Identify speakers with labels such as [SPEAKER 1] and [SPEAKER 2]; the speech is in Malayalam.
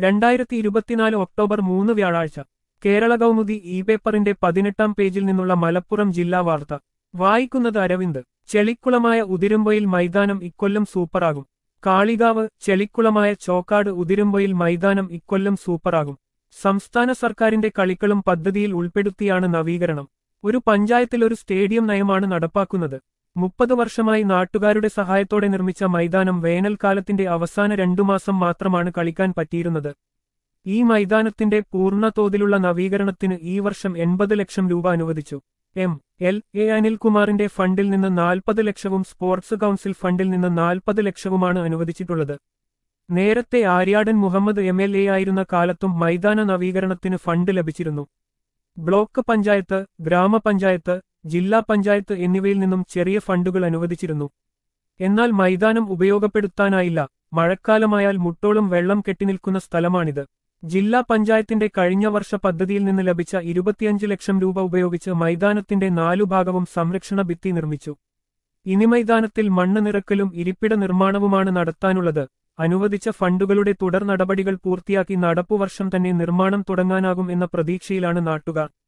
[SPEAKER 1] രണ്ടായിരത്തി ഇരുപത്തിനാല് ഒക്ടോബർ മൂന്ന് വ്യാഴാഴ്ച കേരള കൗമുദി ഇ പേപ്പറിന്റെ പതിനെട്ടാം പേജിൽ നിന്നുള്ള മലപ്പുറം ജില്ലാ വാർത്ത വായിക്കുന്നത് അരവിന്ദ് ചെളിക്കുളമായ ഉതിരുമ്പൊയിൽ മൈതാനം ഇക്കൊല്ലം സൂപ്പറാകും കാളികാവ് ചെളിക്കുളമായ ചോക്കാട് ഉതിരുമ്പൊയിൽ മൈതാനം ഇക്കൊല്ലം സൂപ്പറാകും സംസ്ഥാന സർക്കാരിന്റെ കളിക്കളും പദ്ധതിയിൽ ഉൾപ്പെടുത്തിയാണ് നവീകരണം ഒരു പഞ്ചായത്തിൽ ഒരു സ്റ്റേഡിയം നയമാണ് നടപ്പാക്കുന്നത് മുപ്പത് വർഷമായി നാട്ടുകാരുടെ സഹായത്തോടെ നിർമ്മിച്ച മൈതാനം വേനൽക്കാലത്തിന്റെ അവസാന രണ്ടു മാസം മാത്രമാണ് കളിക്കാൻ പറ്റിയിരുന്നത് ഈ മൈതാനത്തിന്റെ പൂർണ്ണ തോതിലുള്ള നവീകരണത്തിന് ഈ വർഷം എൺപത് ലക്ഷം രൂപ അനുവദിച്ചു എം എൽ എ അനിൽകുമാറിന്റെ ഫണ്ടിൽ നിന്ന് നാൽപ്പത് ലക്ഷവും സ്പോർട്സ് കൗൺസിൽ ഫണ്ടിൽ നിന്ന് നാൽപ്പത് ലക്ഷവുമാണ് അനുവദിച്ചിട്ടുള്ളത് നേരത്തെ Aryadan Muhammad M L A ആയിരുന്ന കാലത്തും മൈതാന നവീകരണത്തിന് ഫണ്ട് ലഭിച്ചിരുന്നു ബ്ലോക്ക് പഞ്ചായത്ത് ഗ്രാമപഞ്ചായത്ത് ജില്ലാ പഞ്ചായത്ത് എന്നിവയിൽ നിന്നും ചെറിയ ഫണ്ടുകൾ അനുവദിച്ചിരുന്നു എന്നാൽ മൈതാനം ഉപയോഗപ്പെടുത്താനായില്ല മഴക്കാലമായാൽ മുട്ടോളം വെള്ളം കെട്ടിനിൽക്കുന്ന സ്ഥലമാണിത് ജില്ലാ പഞ്ചായത്തിന്റെ കഴിഞ്ഞ വർഷ പദ്ധതിയിൽ നിന്ന് ലഭിച്ച ഇരുപത്തിയഞ്ച് ലക്ഷം രൂപ ഉപയോഗിച്ച് മൈതാനത്തിന്റെ നാലു ഭാഗവും സംരക്ഷണ ഭിത്തി നിർമ്മിച്ചു ഇനി മൈതാനത്തിൽ മണ്ണ് നിറക്കലും ഇരിപ്പിട നിർമ്മാണവുമാണ് നടത്താനുള്ളത് അനുവദിച്ച ഫണ്ടുകളുടെ തുടർ നടപടികൾ പൂർത്തിയാക്കി നടപ്പുവർഷം തന്നെ നിർമ്മാണം തുടങ്ങാനാകും എന്ന പ്രതീക്ഷയിലാണ് നാട്ടുകാർ